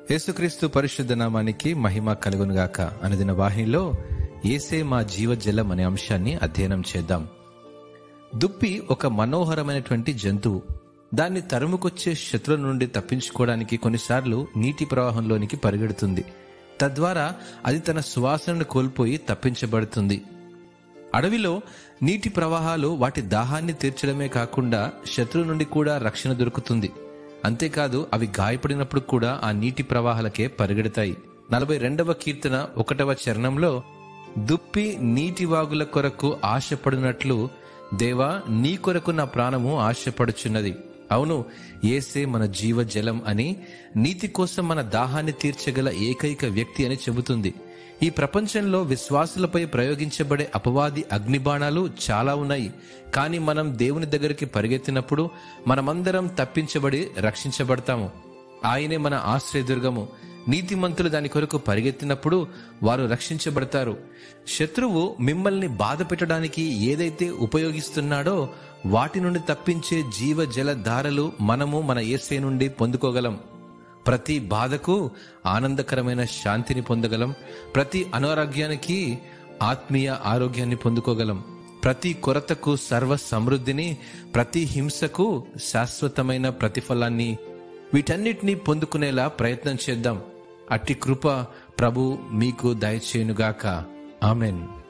యేసుక్రీస్తు పరిశుద్ధ నామానికి మహిమ కలుగునుగాక అనుదిన వాహినిలో ఏసే మా జీవజలం అనే అంశాన్ని అధ్యయనం చేద్దాం దుప్పి ఒక మనోహరమైనటువంటి జంతువు దాన్ని తరుముకొచ్చే శత్రుల నుండి తప్పించుకోవడానికి కొన్నిసార్లు నీటి ప్రవాహంలోనికి పరిగెడుతుంది తద్వారా అది తన సువాసనను కోల్పోయి తప్పించబడుతుంది అడవిలో నీటి ప్రవాహాలు వాటి దాహాన్ని తీర్చడమే కాకుండా శత్రువు నుండి కూడా రక్షణ దొరుకుతుంది అంతేకాదు అవి గాయపడినప్పుడు కూడా ఆ నీటి ప్రవాహాలకే పరిగెడతాయి నలభై రెండవ కీర్తన ఒకటవ చరణంలో దుప్పి నీటి వాగుల కొరకు ఆశపడినట్లు దేవా నీ కొరకు నా ప్రాణము ఆశపడుచున్నది అవును ఏసే మన జీవ జలం అని నీతి కోసం మన దాహాన్ని తీర్చగల ఏకైక వ్యక్తి అని చెబుతుంది ఈ ప్రపంచంలో విశ్వాసులపై ప్రయోగించబడే అపవాది అగ్నిబాణాలు చాలా ఉన్నాయి కానీ మనం దేవుని దగ్గరికి పరిగెత్తినప్పుడు మనమందరం తప్పించబడి రక్షించబడతాము ఆయనే మన ఆశ్రయదుర్గము నీతిమంతులు దాని కొరకు పరిగెత్తినప్పుడు వారు రక్షించబడతారు శత్రువు మిమ్మల్ని బాధ పెట్టడానికి ఏదైతే ఉపయోగిస్తున్నాడో వాటి నుండి తప్పించే జీవ జల ధారలు మనము మన ఏసే నుండి పొందుకోగలం ప్రతి బాధకు ఆనందకరమైన శాంతిని పొందగలం ప్రతి అనారోగ్యానికి ఆత్మీయ ఆరోగ్యాన్ని పొందుకోగలం ప్రతి కొరతకు సర్వ సమృద్ధిని ప్రతి హింసకు శాశ్వతమైన ప్రతిఫలాన్ని వీటన్నిటినీ పొందుకునేలా ప్రయత్నం చేద్దాం అట్టి కృప ప్రభు మీకు దయచేయునుగాక ఆమెన్